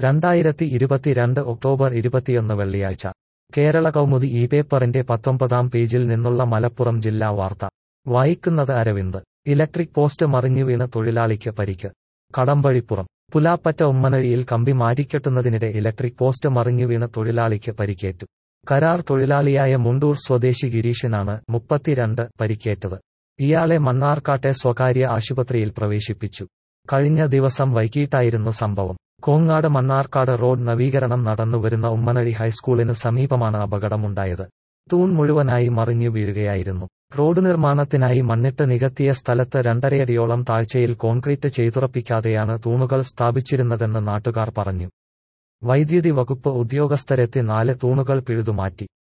രണ്ടായിരത്തി ഇരുപത്തിരണ്ട് ഒക്ടോബർ ഇരുപത്തിയൊന്ന് വെള്ളിയാഴ്ച കേരള കൗമുദി ഈ പേപ്പറിന്റെ പത്തൊമ്പതാം പേജിൽ നിന്നുള്ള മലപ്പുറം ജില്ലാ വാർത്ത വായിക്കുന്നത് അരവിന്ദ് ഇലക്ട്രിക് പോസ്റ്റ് മറിഞ്ഞു വീണ് തൊഴിലാളിക്ക് പരിക്ക് കടമ്പഴിപ്പുറം പുലാപ്പറ്റ ഉമ്മനഴിയിൽ കമ്പി മാറ്റിക്കെട്ടുന്നതിനിടെ ഇലക്ട്രിക് പോസ്റ്റ് മറിഞ്ഞു വീണ് തൊഴിലാളിക്ക് പരിക്കേറ്റു കരാർ തൊഴിലാളിയായ മുണ്ടൂർ സ്വദേശി ഗിരീഷിനാണ് മുപ്പത്തിരണ്ട് പരിക്കേറ്റത് ഇയാളെ മണ്ണാർക്കാട്ടെ സ്വകാര്യ ആശുപത്രിയിൽ പ്രവേശിപ്പിച്ചു കഴിഞ്ഞ ദിവസം വൈകിട്ടായിരുന്നു സംഭവം കോങ്ങാട് മണ്ണാർക്കാട് റോഡ് നവീകരണം നടന്നുവരുന്ന ഉമ്മനഴി ഹൈസ്കൂളിന് സമീപമാണ് അപകടമുണ്ടായത് തൂൺ മുഴുവനായി മറിഞ്ഞു വീഴുകയായിരുന്നു റോഡ് നിർമ്മാണത്തിനായി മണ്ണിട്ട് നികത്തിയ സ്ഥലത്ത് രണ്ടരയടിയോളം താഴ്ചയിൽ കോൺക്രീറ്റ് ചെയ്തുറപ്പിക്കാതെയാണ് തൂണുകൾ സ്ഥാപിച്ചിരുന്നതെന്ന് നാട്ടുകാർ പറഞ്ഞു വൈദ്യുതി വകുപ്പ് ഉദ്യോഗസ്ഥരെത്തി നാല് തൂണുകൾ പിഴുതുമാറ്റി